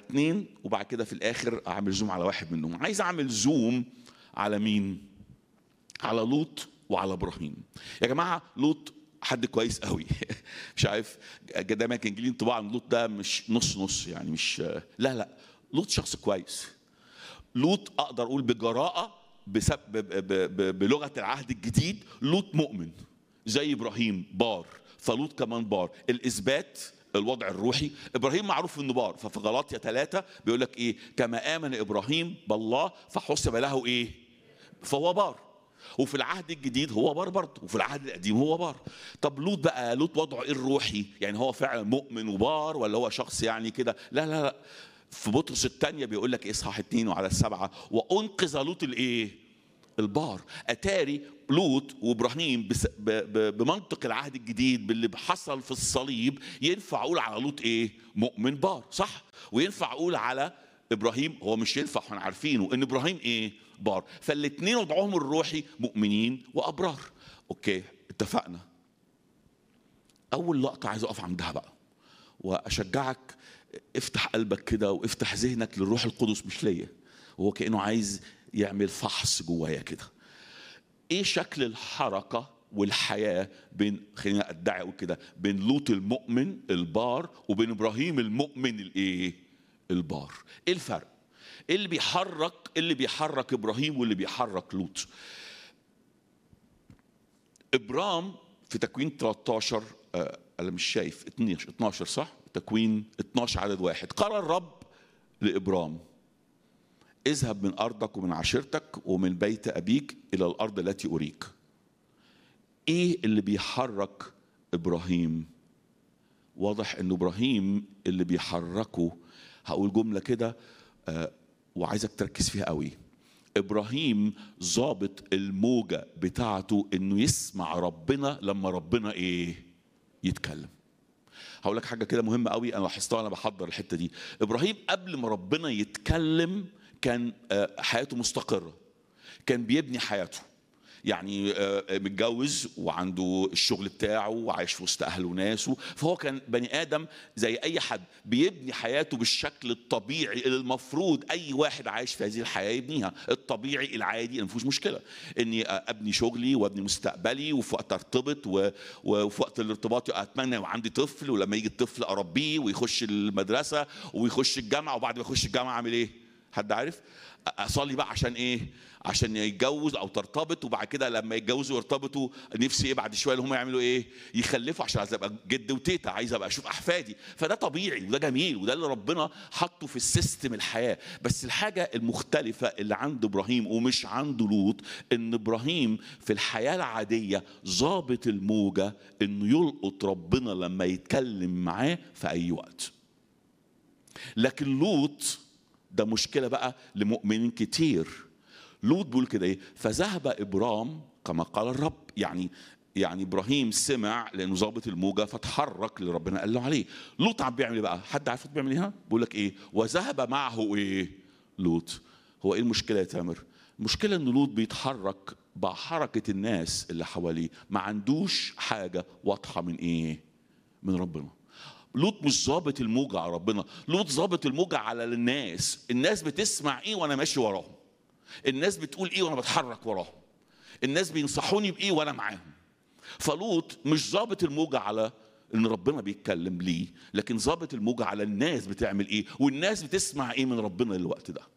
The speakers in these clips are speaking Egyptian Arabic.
اتنين وبعد كده في الاخر اعمل زوم على واحد منهم عايز اعمل زوم على مين على لوط وعلى ابراهيم يا جماعه لوط حد كويس قوي مش عارف دايما كان جيلي انطباع ان لوط ده مش نص نص يعني مش لا لا لوط شخص كويس لوط اقدر اقول بجراءه بسب ب- ب- ب- بلغه العهد الجديد لوط مؤمن زي ابراهيم بار فلوط كمان بار الاثبات الوضع الروحي ابراهيم معروف انه بار ففي غلاطيا ثلاثة بيقول لك ايه كما امن ابراهيم بالله فحسب له ايه فهو بار وفي العهد الجديد هو بار برضه وفي العهد القديم هو بار طب لوط بقى لوط وضعه ايه الروحي يعني هو فعلا مؤمن وبار ولا هو شخص يعني كده لا لا لا في بطرس الثانيه بيقول لك اصحاح اتنين وعلى السبعه وانقذ لوط الايه البار اتاري لوط وابراهيم بس ب ب بمنطق العهد الجديد باللي حصل في الصليب ينفع اقول على لوط ايه مؤمن بار صح وينفع اقول على ابراهيم هو مش ينفع احنا عارفينه ان ابراهيم ايه بار فالاثنين وضعهم الروحي مؤمنين وابرار اوكي اتفقنا اول لقطه عايز اقف عندها بقى واشجعك افتح قلبك كده وافتح ذهنك للروح القدس مش ليا وهو كانه عايز يعمل فحص جوايا كده ايه شكل الحركه والحياه بين خلينا ادعي اقول كده بين لوط المؤمن البار وبين ابراهيم المؤمن الايه البار ايه الفرق ايه اللي بيحرك إيه اللي بيحرك ابراهيم واللي بيحرك لوط ابرام في تكوين 13 آه، انا مش شايف 12 12 صح تكوين 12 عدد واحد قال الرب لابرام اذهب من ارضك ومن عشيرتك ومن بيت ابيك الى الارض التي اريك ايه اللي بيحرك ابراهيم واضح ان ابراهيم اللي بيحركه هقول جمله كده آه، وعايزك تركز فيها قوي ابراهيم ظابط الموجه بتاعته انه يسمع ربنا لما ربنا ايه يتكلم هقول لك حاجه كده مهمه قوي انا لاحظتها وانا بحضر الحته دي ابراهيم قبل ما ربنا يتكلم كان آه، حياته مستقره كان بيبني حياته يعني آه، متجوز وعنده الشغل بتاعه وعايش في وسط اهله وناسه فهو كان بني ادم زي اي حد بيبني حياته بالشكل الطبيعي اللي المفروض اي واحد عايش في هذه الحياه يبنيها الطبيعي العادي اللي ما فيهوش مشكله اني آه، ابني شغلي وابني مستقبلي وفي وقت ارتبط و- وفي وقت الارتباط اتمنى يبقى عندي طفل ولما يجي الطفل اربيه ويخش المدرسه ويخش الجامعه وبعد ما يخش الجامعه اعمل ايه؟ حد عارف؟ اصلي بقى عشان ايه؟ عشان يتجوز او ترتبط وبعد كده لما يتجوزوا ويرتبطوا نفسي ايه بعد شويه اللي هم يعملوا ايه؟ يخلفوا عشان عايز ابقى جد وتيتا عايز ابقى اشوف احفادي فده طبيعي وده جميل وده اللي ربنا حطه في السيستم الحياه بس الحاجه المختلفه اللي عند ابراهيم ومش عند لوط ان ابراهيم في الحياه العاديه ظابط الموجه انه يلقط ربنا لما يتكلم معاه في اي وقت لكن لوط ده مشكله بقى لمؤمنين كتير لوط بيقول كده ايه فذهب ابرام كما قال الرب يعني يعني ابراهيم سمع لانه ظابط الموجه فتحرك اللي ربنا قال له عليه لوط عم بيعمل ايه بقى حد عارف لوط بيعمل ايه بيقول لك ايه وذهب معه ايه لوط هو ايه المشكله يا تامر المشكله ان لوط بيتحرك بحركه الناس اللي حواليه ما عندوش حاجه واضحه من ايه من ربنا لوط مش ظابط الموجة على ربنا لوط ظابط الموجة على الناس الناس بتسمع ايه وانا ماشي وراهم الناس بتقول ايه وانا بتحرك وراهم الناس بينصحوني بايه وانا معاهم فلوط مش ظابط الموجة على ان ربنا بيتكلم ليه لكن ظابط الموجة على الناس بتعمل ايه والناس بتسمع ايه من ربنا الوقت ده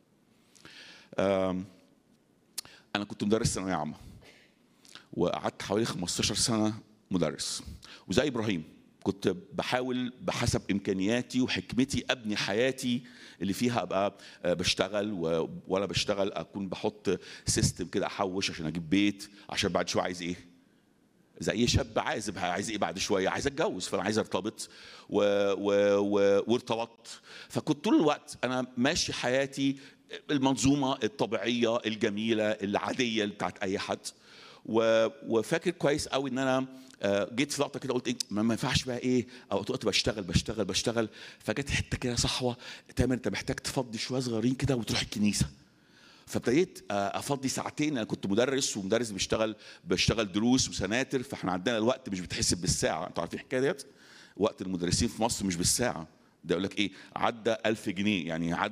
آم، انا كنت مدرس ثانويه عامه وقعدت حوالي 15 سنه مدرس وزي ابراهيم كنت بحاول بحسب امكانياتي وحكمتي ابني حياتي اللي فيها ابقى آه، بشتغل و- وانا بشتغل اكون بحط سيستم كده احوش عشان اجيب بيت عشان بعد شويه عايز ايه زي اي شاب عازب عايز ايه بعد شويه عايز اتجوز فانا عايز ارتبط و... و... و... وارتبطت فكنت طول الوقت انا ماشي حياتي المنظومه الطبيعيه الجميله العاديه اللي بتاعت اي حد و... وفاكر كويس قوي ان انا آه، جيت في لقطه كده قلت ايه ما ما ينفعش بقى ايه او وقت بشتغل بشتغل بشتغل فجت حته كده صحوه تامر انت محتاج تفضي شويه صغيرين كده وتروح الكنيسه فابتديت آه، افضي ساعتين انا كنت مدرس ومدرس بيشتغل بشتغل دروس وسناتر فاحنا عندنا الوقت مش بتحسب بالساعه انتوا عارفين الحكايه ديت وقت المدرسين في مصر مش بالساعه ده يقول لك ايه عدى ألف جنيه يعني عدى